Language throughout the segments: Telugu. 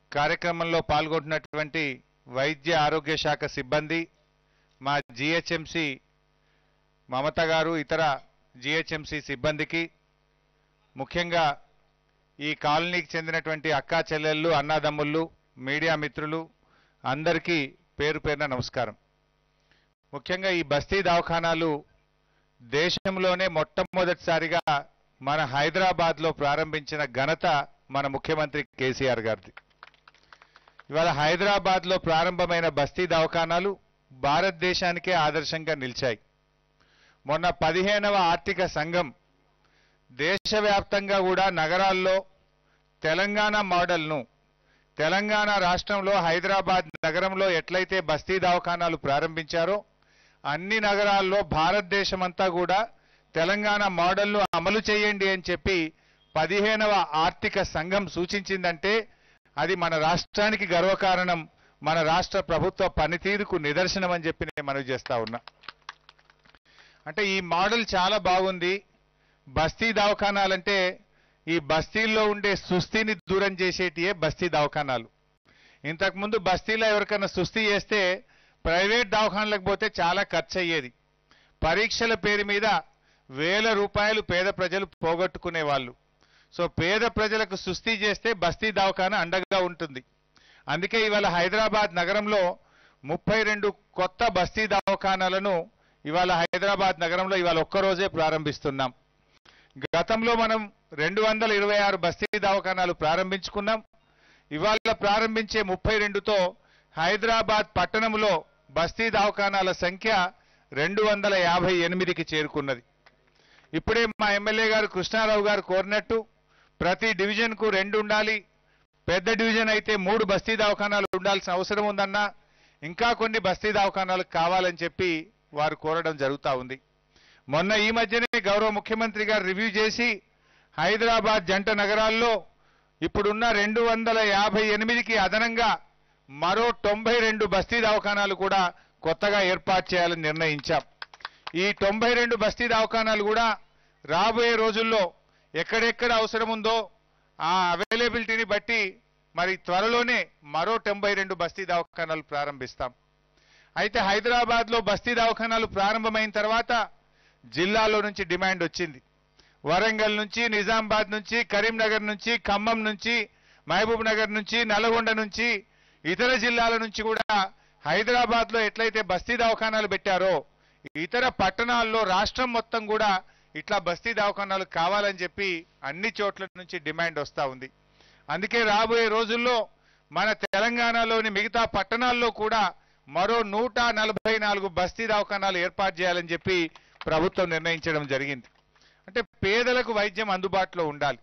కార్యక్రమంలో పాల్గొంటున్నటువంటి వైద్య ఆరోగ్య శాఖ సిబ్బంది మా జిహెచ్ఎంసి మమత గారు ఇతర జిహెచ్ఎంసి సిబ్బందికి ముఖ్యంగా ఈ కాలనీకి చెందినటువంటి అక్కా చెల్లెళ్ళు అన్నాదమ్ముళ్ళు మీడియా మిత్రులు అందరికీ పేరు పేరున నమస్కారం ముఖ్యంగా ఈ బస్తీ దవాఖానాలు దేశంలోనే మొట్టమొదటిసారిగా మన హైదరాబాద్లో ప్రారంభించిన ఘనత మన ముఖ్యమంత్రి కేసీఆర్ గారిది ఇవాళ హైదరాబాద్లో ప్రారంభమైన బస్తీ దవాఖానాలు భారతదేశానికే ఆదర్శంగా నిలిచాయి మొన్న పదిహేనవ ఆర్థిక సంఘం దేశవ్యాప్తంగా కూడా నగరాల్లో తెలంగాణ మోడల్ను తెలంగాణ రాష్ట్రంలో హైదరాబాద్ నగరంలో ఎట్లయితే బస్తీ దవాఖానాలు ప్రారంభించారో అన్ని నగరాల్లో భారతదేశమంతా కూడా తెలంగాణ మోడల్ను అమలు చేయండి అని చెప్పి పదిహేనవ ఆర్థిక సంఘం సూచించిందంటే అది మన రాష్ట్రానికి గర్వకారణం మన రాష్ట్ర ప్రభుత్వ పనితీరుకు నిదర్శనం అని చెప్పి నేను మనవి చేస్తా ఉన్నా అంటే ఈ మోడల్ చాలా బాగుంది బస్తీ దవాఖానాలంటే ఈ బస్తీల్లో ఉండే సుస్థిని దూరం చేసేటియే బస్తీ దవాఖానాలు ఇంతకుముందు బస్తీలో ఎవరికైనా సుస్థి చేస్తే ప్రైవేట్ దవాఖానలకు పోతే చాలా ఖర్చు అయ్యేది పరీక్షల పేరు మీద వేల రూపాయలు పేద ప్రజలు పోగొట్టుకునేవాళ్ళు సో పేద ప్రజలకు సుస్థి చేస్తే బస్తీ దవాఖాన అండగా ఉంటుంది అందుకే ఇవాళ హైదరాబాద్ నగరంలో ముప్పై రెండు కొత్త బస్తీ దవాఖానాలను ఇవాళ హైదరాబాద్ నగరంలో ఇవాళ ఒక్కరోజే ప్రారంభిస్తున్నాం గతంలో మనం రెండు వందల ఇరవై ఆరు బస్తీ దవాఖానాలు ప్రారంభించుకున్నాం ఇవాళ ప్రారంభించే ముప్పై రెండుతో హైదరాబాద్ పట్టణంలో బస్తీ దవాఖానాల సంఖ్య రెండు వందల యాభై ఎనిమిదికి చేరుకున్నది ఇప్పుడే మా ఎమ్మెల్యే గారు కృష్ణారావు గారు కోరినట్టు ప్రతి డివిజన్కు రెండు ఉండాలి పెద్ద డివిజన్ అయితే మూడు బస్తీ దవాఖానాలు ఉండాల్సిన అవసరం ఉందన్నా ఇంకా కొన్ని బస్తీ దవాఖానాలు కావాలని చెప్పి వారు కోరడం జరుగుతూ ఉంది మొన్న ఈ మధ్యనే గౌరవ ముఖ్యమంత్రి గారు రివ్యూ చేసి హైదరాబాద్ జంట నగరాల్లో ఇప్పుడున్న రెండు వందల యాభై ఎనిమిదికి అదనంగా మరో తొంభై రెండు బస్తీ దవాఖానాలు కూడా కొత్తగా ఏర్పాటు చేయాలని నిర్ణయించాం ఈ తొంభై రెండు బస్తీ దవాఖానాలు కూడా రాబోయే రోజుల్లో ఎక్కడెక్కడ అవసరం ఉందో ఆ అవైలబిలిటీని బట్టి మరి త్వరలోనే మరో తొంభై రెండు బస్తీ దవాఖానాలు ప్రారంభిస్తాం అయితే హైదరాబాద్లో బస్తీ దవాఖానాలు ప్రారంభమైన తర్వాత జిల్లాలో నుంచి డిమాండ్ వచ్చింది వరంగల్ నుంచి నిజామాబాద్ నుంచి కరీంనగర్ నుంచి ఖమ్మం నుంచి మహబూబ్ నగర్ నుంచి నల్గొండ నుంచి ఇతర జిల్లాల నుంచి కూడా హైదరాబాద్లో ఎట్లయితే బస్తీ దవాఖానాలు పెట్టారో ఇతర పట్టణాల్లో రాష్ట్రం మొత్తం కూడా ఇట్లా బస్తీ దవాఖానాలు కావాలని చెప్పి అన్ని చోట్ల నుంచి డిమాండ్ వస్తూ ఉంది అందుకే రాబోయే రోజుల్లో మన తెలంగాణలోని మిగతా పట్టణాల్లో కూడా మరో నూట నలభై నాలుగు బస్తీ దవాఖానాలు ఏర్పాటు చేయాలని చెప్పి ప్రభుత్వం నిర్ణయించడం జరిగింది అంటే పేదలకు వైద్యం అందుబాటులో ఉండాలి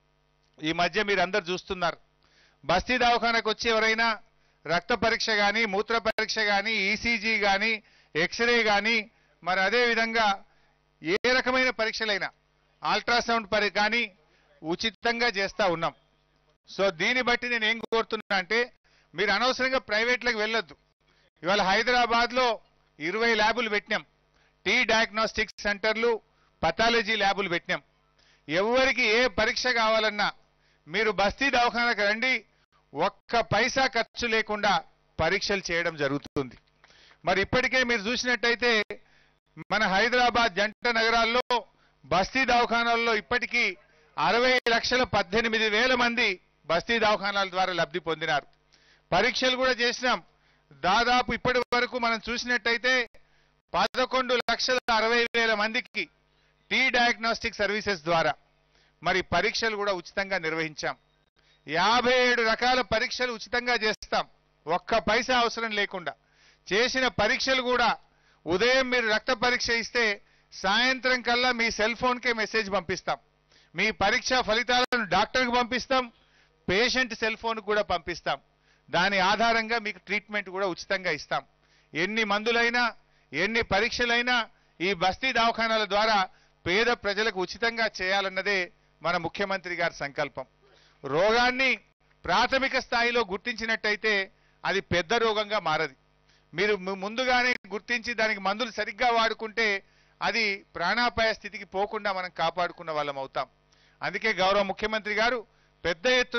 ఈ మధ్య మీరు అందరు చూస్తున్నారు బస్తీ దవాఖానకు వచ్చి ఎవరైనా రక్త పరీక్ష కానీ మూత్ర పరీక్ష కానీ ఈసీజీ కానీ ఎక్స్రే కానీ మరి అదే విధంగా ఏ రకమైన పరీక్షలైనా అల్ట్రాసౌండ్ పరి కానీ ఉచితంగా చేస్తా ఉన్నాం సో దీన్ని బట్టి నేను ఏం కోరుతున్నా అంటే మీరు అనవసరంగా ప్రైవేట్లకు వెళ్ళొద్దు ఇవాళ హైదరాబాద్లో ఇరవై ల్యాబులు పెట్టినాం టీ డయాగ్నోస్టిక్ సెంటర్లు పథాలజీ ల్యాబులు పెట్టినాం ఎవరికి ఏ పరీక్ష కావాలన్నా మీరు బస్తీ దవాఖానకు రండి ఒక్క పైసా ఖర్చు లేకుండా పరీక్షలు చేయడం జరుగుతుంది మరి ఇప్పటికే మీరు చూసినట్టయితే మన హైదరాబాద్ జంట నగరాల్లో బస్తీ దవాఖానాల్లో ఇప్పటికీ అరవై లక్షల పద్దెనిమిది వేల మంది బస్తీ దవాఖానాల ద్వారా లబ్ధి పొందినారు పరీక్షలు కూడా చేసినాం దాదాపు ఇప్పటి వరకు మనం చూసినట్టయితే పదకొండు లక్షల అరవై వేల మందికి టీ డయాగ్నోస్టిక్ సర్వీసెస్ ద్వారా మరి పరీక్షలు కూడా ఉచితంగా నిర్వహించాం యాభై ఏడు రకాల పరీక్షలు ఉచితంగా చేస్తాం ఒక్క పైసా అవసరం లేకుండా చేసిన పరీక్షలు కూడా ఉదయం మీరు రక్త పరీక్ష ఇస్తే సాయంత్రం కల్లా మీ సెల్ ఫోన్కే మెసేజ్ పంపిస్తాం మీ పరీక్ష ఫలితాలను డాక్టర్కి పంపిస్తాం పేషెంట్ సెల్ ఫోన్ కూడా పంపిస్తాం దాని ఆధారంగా మీకు ట్రీట్మెంట్ కూడా ఉచితంగా ఇస్తాం ఎన్ని మందులైనా ఎన్ని పరీక్షలైనా ఈ బస్తీ దవాఖానాల ద్వారా పేద ప్రజలకు ఉచితంగా చేయాలన్నదే మన ముఖ్యమంత్రి గారి సంకల్పం రోగాన్ని ప్రాథమిక స్థాయిలో గుర్తించినట్టయితే అది పెద్ద రోగంగా మారది మీరు ము- ముందుగానే గుర్తించి దానికి మందులు సరిగ్గా వాడుకుంటే అది ప్రాణాపాయ స్థితికి పోకుండా మనం కాపాడుకున్న వాళ్ళం అవుతాం అందుకే గౌరవ ముఖ్యమంత్రి గారు పెద్ద ఎత్తున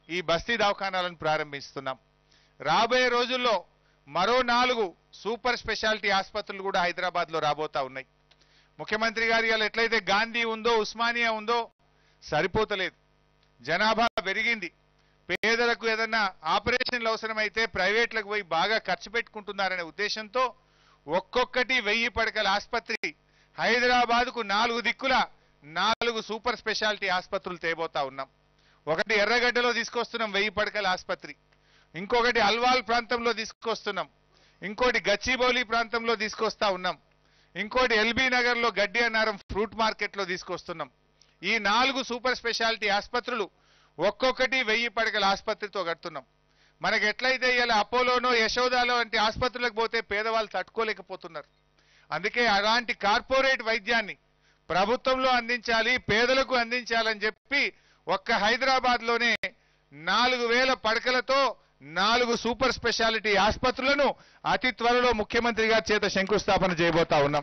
ఈ బస్తీ దవాఖానాలను ప్రారంభిస్తున్నాం రాబోయే రోజుల్లో మరో నాలుగు సూపర్ స్పెషాలిటీ ఆసుపత్రులు కూడా హైదరాబాద్లో రాబోతా ఉన్నాయి ముఖ్యమంత్రి గారు ఇవాళ ఎట్లయితే గాంధీ ఉందో ఉస్మానియా ఉందో సరిపోతలేదు జనాభా పెరిగింది పేదలకు ఏదన్నా ఆపరేషన్లు అవసరమైతే ప్రైవేట్లకు పోయి బాగా ఖర్చు పెట్టుకుంటున్నారనే ఉద్దేశంతో ఒక్కొక్కటి వెయ్యి పడకల ఆసుపత్రి హైదరాబాద్కు నాలుగు దిక్కుల నాలుగు సూపర్ స్పెషాలిటీ ఆసుపత్రులు తేబోతా ఉన్నాం ఒకటి ఎర్రగడ్డలో తీసుకొస్తున్నాం వెయ్యి పడకల ఆసుపత్రి ఇంకొకటి అల్వాల్ ప్రాంతంలో తీసుకొస్తున్నాం ఇంకోటి గచ్చిబౌలి ప్రాంతంలో తీసుకొస్తా ఉన్నాం ఇంకోటి ఎల్బీ నగర్లో గడ్డి అన్నారం ఫ్రూట్ మార్కెట్లో తీసుకొస్తున్నాం ఈ నాలుగు సూపర్ స్పెషాలిటీ ఆసుపత్రులు ఒక్కొక్కటి వెయ్యి పడకల ఆసుపత్రితో కడుతున్నాం మనకి ఎట్లయితే ఇలా అపోలోనో యశోదాలో వంటి ఆసుపత్రులకు పోతే పేదవాళ్ళు తట్టుకోలేకపోతున్నారు అందుకే అలాంటి కార్పొరేట్ వైద్యాన్ని ప్రభుత్వంలో అందించాలి పేదలకు అందించాలని చెప్పి ఒక్క హైదరాబాద్ లోనే నాలుగు వేల పడకలతో నాలుగు సూపర్ స్పెషాలిటీ ఆసుపత్రులను అతి త్వరలో ముఖ్యమంత్రి గారి చేత శంకుస్థాపన చేయబోతా ఉన్నాం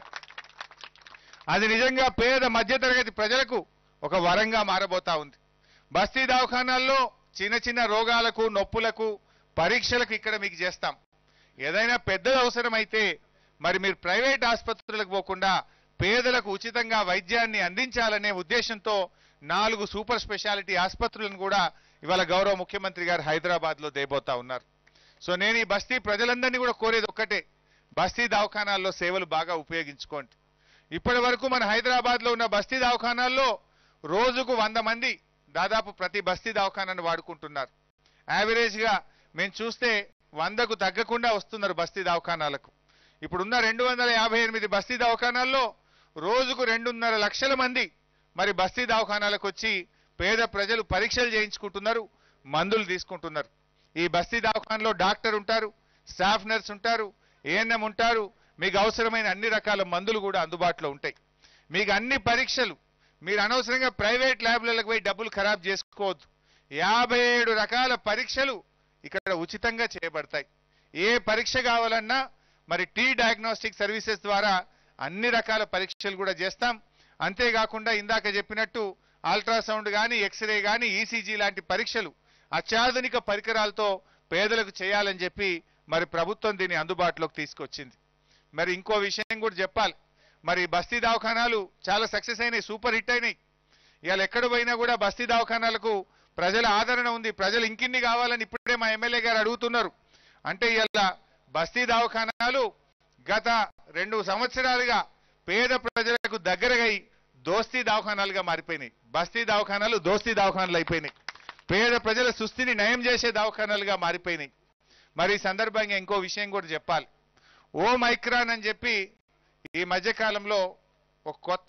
అది నిజంగా పేద మధ్యతరగతి ప్రజలకు ఒక వరంగా మారబోతా ఉంది బస్తీ దవాఖానాల్లో చిన్న చిన్న రోగాలకు నొప్పులకు పరీక్షలకు ఇక్కడ మీకు చేస్తాం ఏదైనా పెద్దది అవసరమైతే మరి మీరు ప్రైవేట్ ఆసుపత్రులకు పోకుండా పేదలకు ఉచితంగా వైద్యాన్ని అందించాలనే ఉద్దేశంతో నాలుగు సూపర్ స్పెషాలిటీ ఆసుపత్రులను కూడా ఇవాళ గౌరవ ముఖ్యమంత్రి గారు హైదరాబాద్ లో దేబోతా ఉన్నారు సో నేను ఈ బస్తీ ప్రజలందరినీ కూడా కోరేది ఒక్కటే బస్తీ దవాఖానాల్లో సేవలు బాగా ఉపయోగించుకోండి ఇప్పటి వరకు మన హైదరాబాద్ లో ఉన్న బస్తీ దవాఖానాల్లో రోజుకు వంద మంది దాదాపు ప్రతి బస్తీ దవాఖానాన్ని వాడుకుంటున్నారు యావరేజ్ గా మేము చూస్తే వందకు తగ్గకుండా వస్తున్నారు బస్తీ దవాఖానాలకు ఇప్పుడున్న రెండు వందల యాభై ఎనిమిది బస్తీ దవాఖానాల్లో రోజుకు రెండున్నర లక్షల మంది మరి బస్తీ దవాఖానాలకు వచ్చి పేద ప్రజలు పరీక్షలు చేయించుకుంటున్నారు మందులు తీసుకుంటున్నారు ఈ బస్తీ దవాఖానలో డాక్టర్ ఉంటారు స్టాఫ్ నర్స్ ఉంటారు ఏఎన్ఎం ఉంటారు మీకు అవసరమైన అన్ని రకాల మందులు కూడా అందుబాటులో ఉంటాయి మీకు అన్ని పరీక్షలు మీరు అనవసరంగా ప్రైవేట్ ల్యాబ్లకు పోయి డబ్బులు ఖరాబ్ చేసుకోవద్దు యాభై ఏడు రకాల పరీక్షలు ఇక్కడ ఉచితంగా చేయబడతాయి ఏ పరీక్ష కావాలన్నా మరి టీ డయాగ్నోస్టిక్ సర్వీసెస్ ద్వారా అన్ని రకాల పరీక్షలు కూడా చేస్తాం అంతేకాకుండా ఇందాక చెప్పినట్టు అల్ట్రాసౌండ్ కానీ ఎక్స్రే కానీ ఈసీజీ లాంటి పరీక్షలు అత్యాధునిక పరికరాలతో పేదలకు చేయాలని చెప్పి మరి ప్రభుత్వం దీన్ని అందుబాటులోకి తీసుకొచ్చింది మరి ఇంకో విషయం కూడా చెప్పాలి మరి బస్తీ దవాఖానాలు చాలా సక్సెస్ అయినాయి సూపర్ హిట్ అయినాయి ఇవాళ ఎక్కడ పోయినా కూడా బస్తీ దవాఖానాలకు ప్రజల ఆదరణ ఉంది ప్రజలు ఇంకిన్ని కావాలని ఇప్పుడే మా ఎమ్మెల్యే గారు అడుగుతున్నారు అంటే ఇవాళ బస్తీ దవాఖానాలు గత రెండు సంవత్సరాలుగా పేద ప్రజలకు దగ్గరగా దోస్తీ దవాఖానాలుగా మారిపోయినాయి బస్తీ దవాఖానాలు దోస్తీ దవాఖానాలు అయిపోయినాయి పేద ప్రజల సుస్థిని నయం చేసే దవాఖానాలుగా మారిపోయినాయి మరి ఈ సందర్భంగా ఇంకో విషయం కూడా చెప్పాలి ఓ మైక్రాన్ అని చెప్పి ఈ మధ్య కాలంలో ఒక కొత్త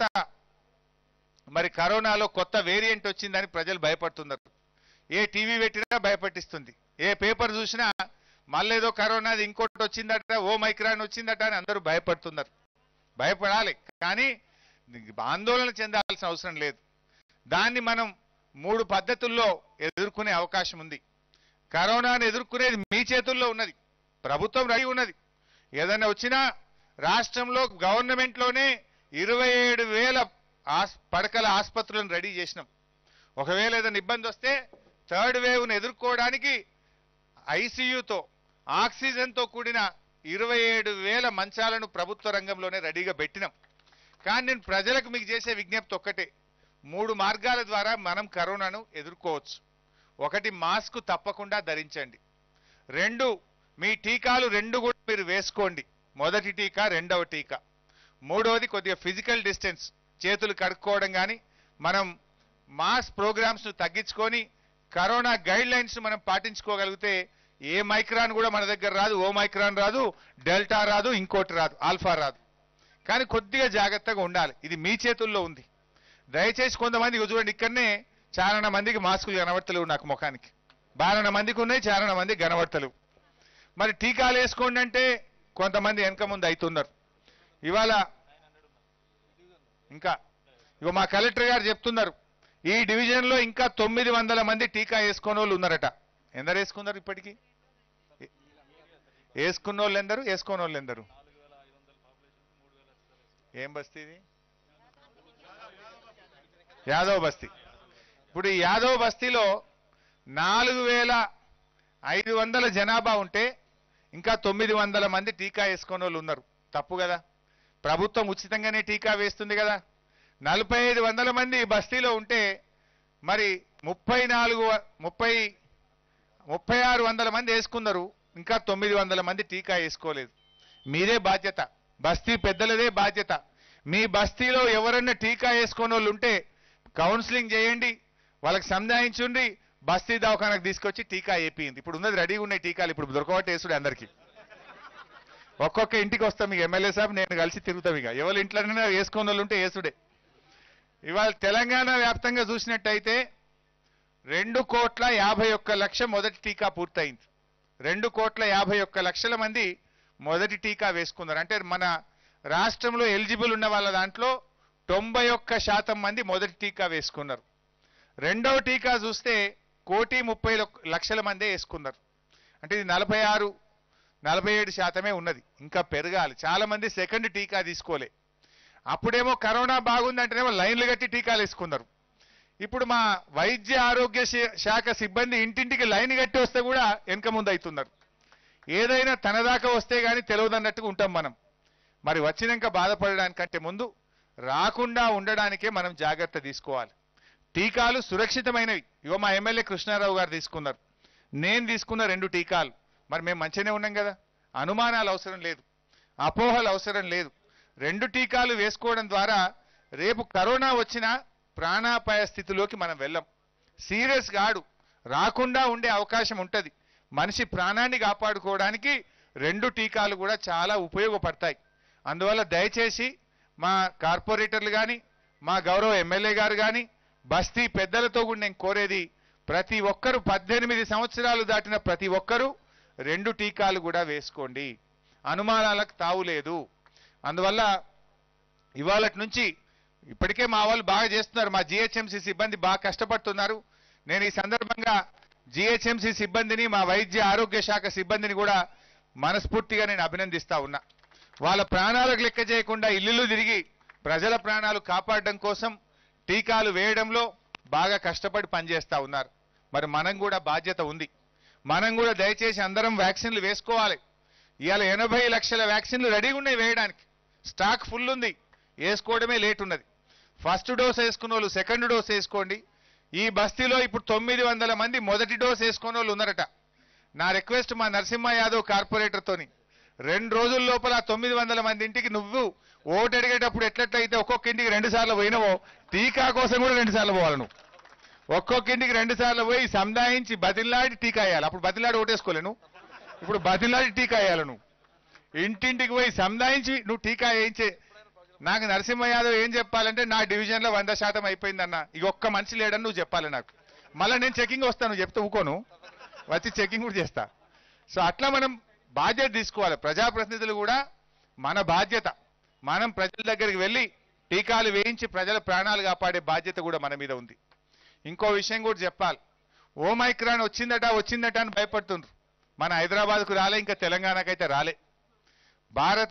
మరి కరోనాలో కొత్త వేరియంట్ వచ్చిందని ప్రజలు భయపడుతున్నారు ఏ టీవీ పెట్టినా భయపట్టిస్తుంది ఏ పేపర్ చూసినా మళ్ళేదో కరోనాది ఇంకోటి వచ్చిందట ఓ మైక్రాన్ వచ్చిందట అని అందరూ భయపడుతున్నారు భయపడాలి కానీ ఆందోళన చెందాల్సిన అవసరం లేదు దాన్ని మనం మూడు పద్ధతుల్లో ఎదుర్కొనే అవకాశం ఉంది కరోనాను ఎదుర్కొనేది మీ చేతుల్లో ఉన్నది ప్రభుత్వం రెడీ ఉన్నది ఏదైనా వచ్చినా రాష్ట్రంలో గవర్నమెంట్లోనే ఇరవై ఏడు వేల ఆస్- పడకల ఆసుపత్రులను రెడీ చేసినాం ఒకవేళ ఏదైనా ఇబ్బంది వస్తే థర్డ్ వేవ్ను ఎదుర్కోవడానికి ఐసీయూతో ఆక్సిజన్తో కూడిన ఇరవై ఏడు వేల మంచాలను ప్రభుత్వ రంగంలోనే రెడీగా పెట్టినాం కానీ నేను ప్రజలకు మీకు చేసే విజ్ఞప్తి ఒక్కటే మూడు మార్గాల ద్వారా మనం కరోనాను ఎదుర్కోవచ్చు ఒకటి మాస్క్ తప్పకుండా ధరించండి రెండు మీ టీకాలు రెండు కూడా మీరు వేసుకోండి మొదటి టీకా రెండవ టీకా మూడవది కొద్దిగా ఫిజికల్ డిస్టెన్స్ చేతులు కడుక్కోవడం కానీ మనం మాస్ ప్రోగ్రామ్స్ ను తగ్గించుకొని కరోనా గైడ్ లైన్స్ మనం పాటించుకోగలిగితే ఏ మైక్రాన్ కూడా మన దగ్గర రాదు ఓ మైక్రాన్ రాదు డెల్టా రాదు ఇంకోటి రాదు ఆల్ఫా రాదు కానీ కొద్దిగా జాగ్రత్తగా ఉండాలి ఇది మీ చేతుల్లో ఉంది దయచేసి కొంతమంది ఇగో చూడండి ఇక్కడనే చాలా మందికి మాస్కులు కనబడతలేవు నాకు ముఖానికి బాలన మందికి ఉన్నాయి చాలా మందికి కనబడతలేవు మరి టీకాలు వేసుకోండి అంటే కొంతమంది వెనక ముందు అవుతున్నారు ఇవాళ ఇంకా ఇగో మా కలెక్టర్ గారు చెప్తున్నారు ఈ డివిజన్ లో ఇంకా తొమ్మిది వందల మంది టీకా వేసుకున్న వాళ్ళు ఉన్నారట ఎందరు వేసుకున్నారు ఇప్పటికి ఏ- వేసుకున్న వాళ్ళు ఎందరు వేసుకోని వాళ్ళు ఎందరు ఏం బస్తీ ఇది యాదవ్ బస్తీ ఇప్పుడు ఈ యాదవ్ బస్తీలో నాలుగు వేల ఐదు వందల జనాభా ఉంటే ఇంకా తొమ్మిది వందల మంది టీకా వేసుకునే వాళ్ళు ఉన్నారు తప్పు కదా ప్రభుత్వం ఉచితంగానే టీకా వేస్తుంది కదా నలభై ఐదు వందల మంది ఈ బస్తీలో ఉంటే మరి ముప్పై నాలుగు వ- ముప్పై ముప్పై ఆరు వందల మంది వేసుకున్నారు ఇంకా తొమ్మిది వందల మంది టీకా వేసుకోలేదు మీదే బాధ్యత బస్తీ పెద్దలదే బాధ్యత మీ బస్తీలో ఎవరన్నా టీకా వేసుకునే వాళ్ళు ఉంటే కౌన్సిలింగ్ చేయండి వాళ్ళకి సంధాయించుండి బస్తీ దవాఖానకు తీసుకొచ్చి టీకా వేపియింది ఇప్పుడు ఉన్నది రెడీగా ఉన్నాయి టీకాలు ఇప్పుడు దొరకబట్టి వేసుడు అందరికీ ఒక్కొక్క ఇంటికి వస్తాం ఇక ఎమ్మెల్యే సాబ్ నేను కలిసి తిరుగుతాం ఇక ఎవరి ఇంట్లోనైనా వేసుకున్న వాళ్ళు ఉంటే వేసుడే ఇవాళ తెలంగాణ వ్యాప్తంగా చూసినట్టయితే రెండు కోట్ల యాభై ఒక్క లక్ష మొదటి టీకా పూర్తయింది రెండు కోట్ల యాభై ఒక్క లక్షల మంది మొదటి టీకా వేసుకున్నారు అంటే మన రాష్ట్రంలో ఎలిజిబుల్ ఉన్న వాళ్ళ దాంట్లో తొంభై ఒక్క శాతం మంది మొదటి టీకా వేసుకున్నారు రెండవ టీకా చూస్తే కోటి ముప్పై లొక్- లక్షల మందే వేసుకున్నారు అంటే ఇది నలభై ఆరు నలభై ఏడు శాతమే ఉన్నది ఇంకా పెరగాలి చాలా మంది సెకండ్ టీకా తీసుకోలే అప్పుడేమో కరోనా బాగుందంటేనేమో లైన్లు కట్టి టీకాలు వేసుకున్నారు ఇప్పుడు మా వైద్య ఆరోగ్య శా- శాఖ సిబ్బంది ఇంటింటికి లైన్ కట్టి వస్తే కూడా వెనక ముందు అవుతున్నారు ఏదైనా తన దాకా వస్తే గానీ తెలియదన్నట్టుగా ఉంటాం మనం మరి వచ్చినాక బాధపడడానికంటే ముందు రాకుండా ఉండడానికే మనం జాగ్రత్త తీసుకోవాలి టీకాలు సురక్షితమైనవి ఇగో మా ఎమ్మెల్యే కృష్ణారావు గారు తీసుకున్నారు నేను తీసుకున్న రెండు టీకాలు మరి మేము మంచిగానే ఉన్నాం కదా అనుమానాలు అవసరం లేదు అపోహలు అవసరం లేదు రెండు టీకాలు వేసుకోవడం ద్వారా రేపు కరోనా వచ్చినా ప్రాణాపాయ స్థితిలోకి మనం వెళ్ళం సీరియస్ గాడు రాకుండా ఉండే అవకాశం ఉంటుంది మనిషి ప్రాణాన్ని కాపాడుకోవడానికి రెండు టీకాలు కూడా చాలా ఉపయోగపడతాయి అందువల్ల దయచేసి మా కార్పొరేటర్లు కానీ మా గౌరవ ఎమ్మెల్యే గారు కానీ బస్తీ పెద్దలతో కూడా నేను కోరేది ప్రతి ఒక్కరు పద్దెనిమిది సంవత్సరాలు దాటిన ప్రతి ఒక్కరూ రెండు టీకాలు కూడా వేసుకోండి అనుమానాలకు తావు లేదు అందువల్ల ఇవాళటి నుంచి ఇప్పటికే మా వాళ్ళు బాగా చేస్తున్నారు మా జిహెచ్ఎంసీ సిబ్బంది బాగా కష్టపడుతున్నారు నేను ఈ సందర్భంగా జిహెచ్ఎంసీ సిబ్బందిని మా వైద్య ఆరోగ్య శాఖ సిబ్బందిని కూడా మనస్ఫూర్తిగా నేను అభినందిస్తా ఉన్నా వాళ్ళ ప్రాణాలకు లెక్క చేయకుండా ఇల్లు తిరిగి ప్రజల ప్రాణాలు కాపాడడం కోసం టీకాలు వేయడంలో బాగా కష్టపడి పనిచేస్తా ఉన్నారు మరి మనం కూడా బాధ్యత ఉంది మనం కూడా దయచేసి అందరం వ్యాక్సిన్లు వేసుకోవాలి ఇవాళ ఎనభై లక్షల వ్యాక్సిన్లు రెడీగా ఉన్నాయి వేయడానికి స్టాక్ ఫుల్ ఉంది వేసుకోవడమే లేట్ ఉన్నది ఫస్ట్ డోస్ వేసుకున్న వాళ్ళు సెకండ్ డోస్ వేసుకోండి ఈ బస్తీలో ఇప్పుడు తొమ్మిది వందల మంది మొదటి డోస్ వేసుకున్న వాళ్ళు ఉన్నారట నా రిక్వెస్ట్ మా నరసింహ యాదవ్ కార్పొరేటర్తోని రెండు రోజుల లోపల ఆ తొమ్మిది వందల మంది ఇంటికి నువ్వు ఓటు అడిగేటప్పుడు ఎట్లట్లయితే ఒక్కొక్క ఇంటికి రెండు సార్లు పోయినవో టీకా కోసం కూడా రెండు సార్లు పోవాలి నువ్వు ఒక్కొక్క ఇంటికి రెండు సార్లు పోయి సంధాయించి బతిలాడి టీకా వేయాలి అప్పుడు బతిలాడి ఓటేసుకోలేను ఇప్పుడు బతిలాడి టీకా వేయాలి నువ్వు ఇంటింటికి పోయి సంధాయించి నువ్వు టీకా వేయించే నాకు నరసింహ యాదవ్ ఏం చెప్పాలంటే నా డివిజన్ లో వంద శాతం అయిపోయిందన్న ఇక ఒక్క మనిషి లేడని నువ్వు చెప్పాలి నాకు మళ్ళీ నేను చెకింగ్ వస్తాను చెప్తే ఊకోను వచ్చి చెకింగ్ కూడా చేస్తా సో అట్లా మనం బాధ్యత తీసుకోవాలి ప్రజాప్రతినిధులు కూడా మన బాధ్యత మనం ప్రజల దగ్గరికి వెళ్ళి టీకాలు వేయించి ప్రజల ప్రాణాలు కాపాడే బాధ్యత కూడా మన మీద ఉంది ఇంకో విషయం కూడా చెప్పాలి ఓమైక్రాన్ వచ్చిందట వచ్చిందట అని భయపడుతుండ్రు మన హైదరాబాద్కు రాలే ఇంకా తెలంగాణకైతే రాలే భారత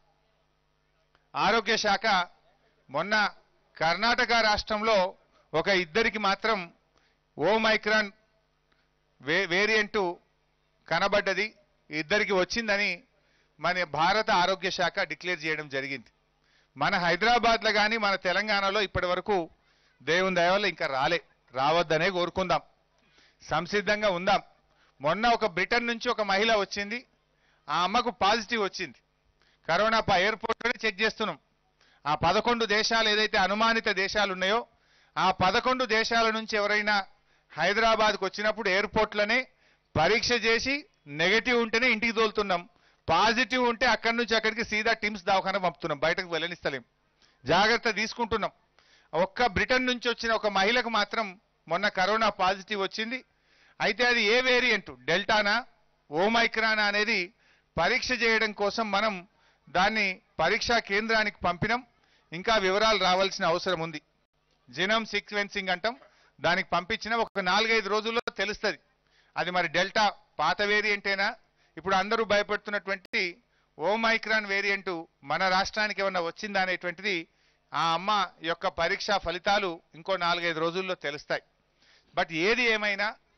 ఆరోగ్య శాఖ మొన్న కర్ణాటక రాష్ట్రంలో ఒక ఇద్దరికి మాత్రం ఓమైక్రాన్ వే వేరియంటు కనబడ్డది ఇద్దరికి వచ్చిందని మన భారత ఆరోగ్య శాఖ డిక్లేర్ చేయడం జరిగింది మన హైదరాబాద్లో కానీ మన తెలంగాణలో ఇప్పటి వరకు దేవుని దయ వల్ల ఇంకా రాలే రావద్దనే కోరుకుందాం సంసిద్ధంగా ఉందాం మొన్న ఒక బ్రిటన్ నుంచి ఒక మహిళ వచ్చింది ఆ అమ్మకు పాజిటివ్ వచ్చింది కరోనా ప- ఎయిర్పోర్ట్లోనే చెక్ చేస్తున్నాం ఆ పదకొండు దేశాలు ఏదైతే అనుమానిత దేశాలు ఉన్నాయో ఆ పదకొండు దేశాల నుంచి ఎవరైనా హైదరాబాద్కు వచ్చినప్పుడు ఎయిర్పోర్ట్లోనే పరీక్ష చేసి నెగటివ్ ఉంటేనే ఇంటికి తోలుతున్నాం పాజిటివ్ ఉంటే అక్కడి నుంచి అక్కడికి సీదా టీమ్స్ దవాఖాన పంపుతున్నాం బయటకు వెళ్ళనిస్తలేం జాగ్రత్త తీసుకుంటున్నాం ఒక్క బ్రిటన్ నుంచి వచ్చిన ఒక మహిళకు మాత్రం మొన్న కరోనా పాజిటివ్ వచ్చింది అయితే అది ఏ వేరియంట్ డెల్టానా ఓమైక్రానా అనేది పరీక్ష చేయడం కోసం మనం దాన్ని పరీక్షా కేంద్రానికి పంపినాం ఇంకా వివరాలు రావాల్సిన అవసరం ఉంది జినోమ్ సీక్వెన్సింగ్ అంటాం దానికి పంపించిన ఒక నాలుగైదు రోజుల్లో తెలుస్తుంది అది మరి డెల్టా పాత వేరియంటేనా ఇప్పుడు అందరూ భయపడుతున్నటువంటి ఓమైక్రాన్ వేరియంట్ మన రాష్ట్రానికి ఏమన్నా వచ్చిందా అనేటువంటిది ఆ అమ్మ యొక్క పరీక్షా ఫలితాలు ఇంకో నాలుగైదు రోజుల్లో తెలుస్తాయి బట్ ఏది ఏమైనా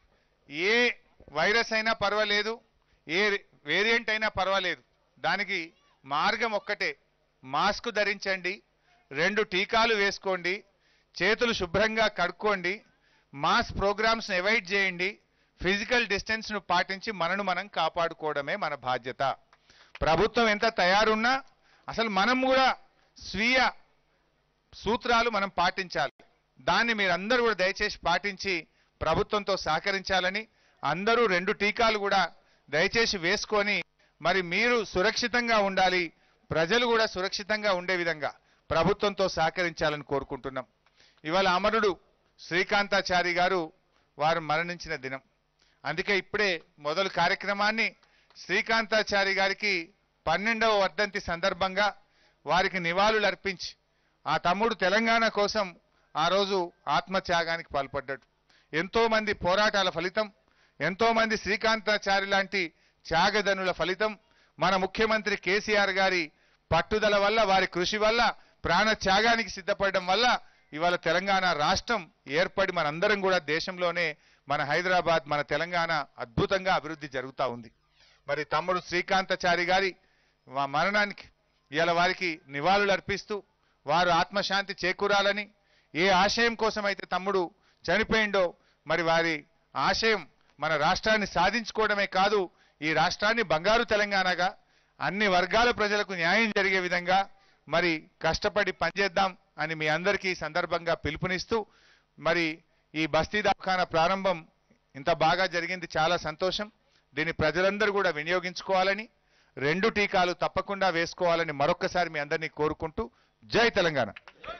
ఏ వైరస్ అయినా పర్వాలేదు ఏ వేరియంట్ అయినా పర్వాలేదు దానికి మార్గం ఒక్కటే మాస్క్ ధరించండి రెండు టీకాలు వేసుకోండి చేతులు శుభ్రంగా కడుక్కోండి మాస్ ప్రోగ్రామ్స్ను అవాయిడ్ చేయండి ఫిజికల్ డిస్టెన్స్ను పాటించి మనను మనం కాపాడుకోవడమే మన బాధ్యత ప్రభుత్వం ఎంత తయారున్నా అసలు మనం కూడా స్వీయ సూత్రాలు మనం పాటించాలి దాన్ని మీరందరూ కూడా దయచేసి పాటించి ప్రభుత్వంతో సహకరించాలని అందరూ రెండు టీకాలు కూడా దయచేసి వేసుకొని మరి మీరు సురక్షితంగా ఉండాలి ప్రజలు కూడా సురక్షితంగా ఉండే విధంగా ప్రభుత్వంతో సహకరించాలని కోరుకుంటున్నాం ఇవాళ అమరుడు శ్రీకాంతాచారి గారు వారు మరణించిన దినం అందుకే ఇప్పుడే మొదలు కార్యక్రమాన్ని శ్రీకాంతాచారి గారికి పన్నెండవ వర్ధంతి సందర్భంగా వారికి నివాళులు అర్పించి ఆ తమ్ముడు తెలంగాణ కోసం ఆ రోజు ఆత్మత్యాగానికి పాల్పడ్డాడు ఎంతో మంది పోరాటాల ఫలితం ఎంతో మంది శ్రీకాంతాచారి లాంటి త్యాగధనుల ఫలితం మన ముఖ్యమంత్రి కేసీఆర్ గారి పట్టుదల వల్ల వారి కృషి వల్ల ప్రాణ త్యాగానికి సిద్ధపడడం వల్ల ఇవాళ తెలంగాణ రాష్ట్రం ఏర్పడి మనందరం కూడా దేశంలోనే మన హైదరాబాద్ మన తెలంగాణ అద్భుతంగా అభివృద్ధి జరుగుతూ ఉంది మరి తమ్ముడు శ్రీకాంతాచారి గారి మా మరణానికి ఇవాళ వారికి నివాళులు అర్పిస్తూ వారు ఆత్మశాంతి చేకూరాలని ఏ ఆశయం కోసం అయితే తమ్ముడు చనిపోయిండో మరి వారి ఆశయం మన రాష్ట్రాన్ని సాధించుకోవడమే కాదు ఈ రాష్ట్రాన్ని బంగారు తెలంగాణగా అన్ని వర్గాల ప్రజలకు న్యాయం జరిగే విధంగా మరి కష్టపడి పనిచేద్దాం అని మీ అందరికీ ఈ సందర్భంగా పిలుపునిస్తూ మరి ఈ బస్తీ దవాఖానా ప్రారంభం ఇంత బాగా జరిగింది చాలా సంతోషం దీన్ని ప్రజలందరూ కూడా వినియోగించుకోవాలని రెండు టీకాలు తప్పకుండా వేసుకోవాలని మరొక్కసారి మీ అందరినీ కోరుకుంటూ జై తెలంగాణ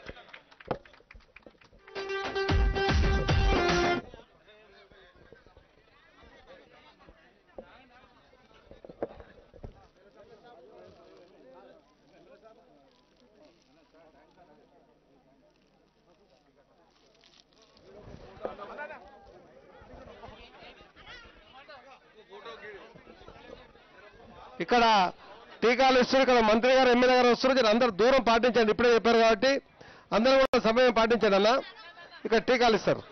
ఇక్కడ టీకాలు ఇస్తారు ఇక్కడ మంత్రి గారు ఎమ్మెల్యే గారు వస్తారు జర అందరూ దూరం పాటించండి ఇప్పుడే చెప్పారు కాబట్టి అందరూ కూడా సమయం పాటించండి అన్న ఇక్కడ టీకాలు ఇస్తారు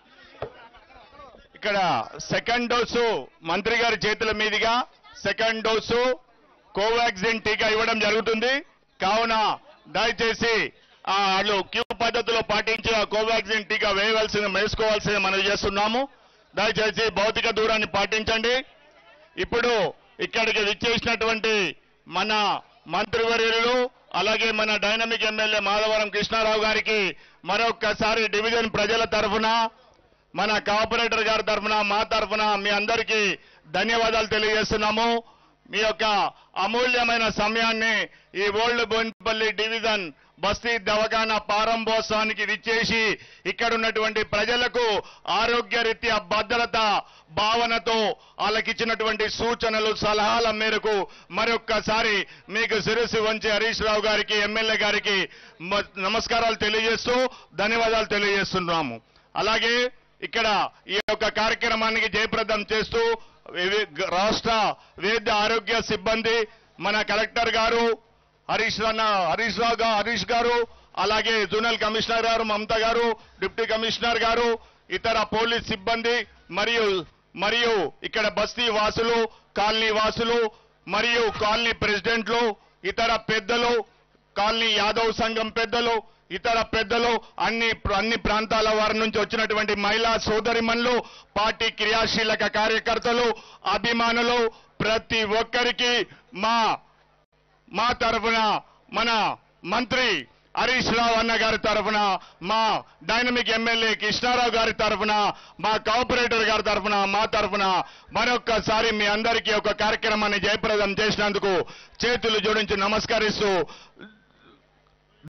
ఇక్కడ సెకండ్ డోసు మంత్రి గారి చేతుల మీదుగా సెకండ్ డోసు కోవాక్సిన్ టీకా ఇవ్వడం జరుగుతుంది కావున దయచేసి ఆ వాళ్ళు క్యూ పద్ధతిలో పాటించి ఆ కోవాక్సిన్ టీకా వేయవలసిన వేసుకోవాల్సిన మనం చేస్తున్నాము దయచేసి భౌతిక దూరాన్ని పాటించండి ఇప్పుడు ఇక్కడికి విచ్చేసినటువంటి మన మంత్రివర్యులు అలాగే మన డైనమిక్ ఎమ్మెల్యే మాధవరం కృష్ణారావు గారికి మరొక్కసారి డివిజన్ ప్రజల తరఫున మన కార్పొరేటర్ గారి తరఫున మా తరఫున మీ అందరికీ ధన్యవాదాలు తెలియజేస్తున్నాము మీ యొక్క అమూల్యమైన సమయాన్ని ఈ ఓల్డ్ బోన్పల్లి డివిజన్ బస్తీ దవాఖానా ప్రారంభోత్సవానికి విచ్చేసి ఇక్కడ ఉన్నటువంటి ప్రజలకు ఆరోగ్యరీత్యా భద్రత భావనతో వాళ్ళకిచ్చినటువంటి సూచనలు సలహాల మేరకు మరొక్కసారి మీకు శిరస్సు వంచి హరీష్ రావు గారికి ఎమ్మెల్యే గారికి మ- నమస్కారాలు తెలియజేస్తూ ధన్యవాదాలు తెలియజేస్తున్నాము అలాగే ఇక్కడ ఈ యొక్క కార్యక్రమానికి జయప్రదం చేస్తూ వి- రాష్ట్ర వైద్య ఆరోగ్య సిబ్బంది మన కలెక్టర్ గారు హరీష్ రన్న హరీష్ రావు గా- హరీష్ గారు అలాగే జోనల్ కమిషనర్ గారు మమత గారు డిప్యూటీ కమిషనర్ గారు ఇతర పోలీస్ సిబ్బంది మరియు మరియు ఇక్కడ బస్తీ వాసులు కాలనీ వాసులు మరియు కాలనీ ప్రెసిడెంట్లు ఇతర పెద్దలు కాలనీ యాదవ్ సంఘం పెద్దలు ఇతర పెద్దలు అన్ని అన్ని ప్రాంతాల వారి నుంచి వచ్చినటువంటి మహిళా సోదరిమణులు పార్టీ క్రియాశీలక కార్యకర్తలు అభిమానులు ప్రతి ఒక్కరికి మా మా తరఫున మన మంత్రి హరీష్ రావు అన్న గారి తరఫున మా డైనమిక్ ఎమ్మెల్యే కృష్ణారావు గారి తరఫున మా కార్పొరేటర్ గారి తరఫున మా తరఫున మరొక్కసారి మీ అందరికీ ఒక కార్యక్రమాన్ని జయప్రదం చేసినందుకు చేతులు జోడించి నమస్కరిస్తూ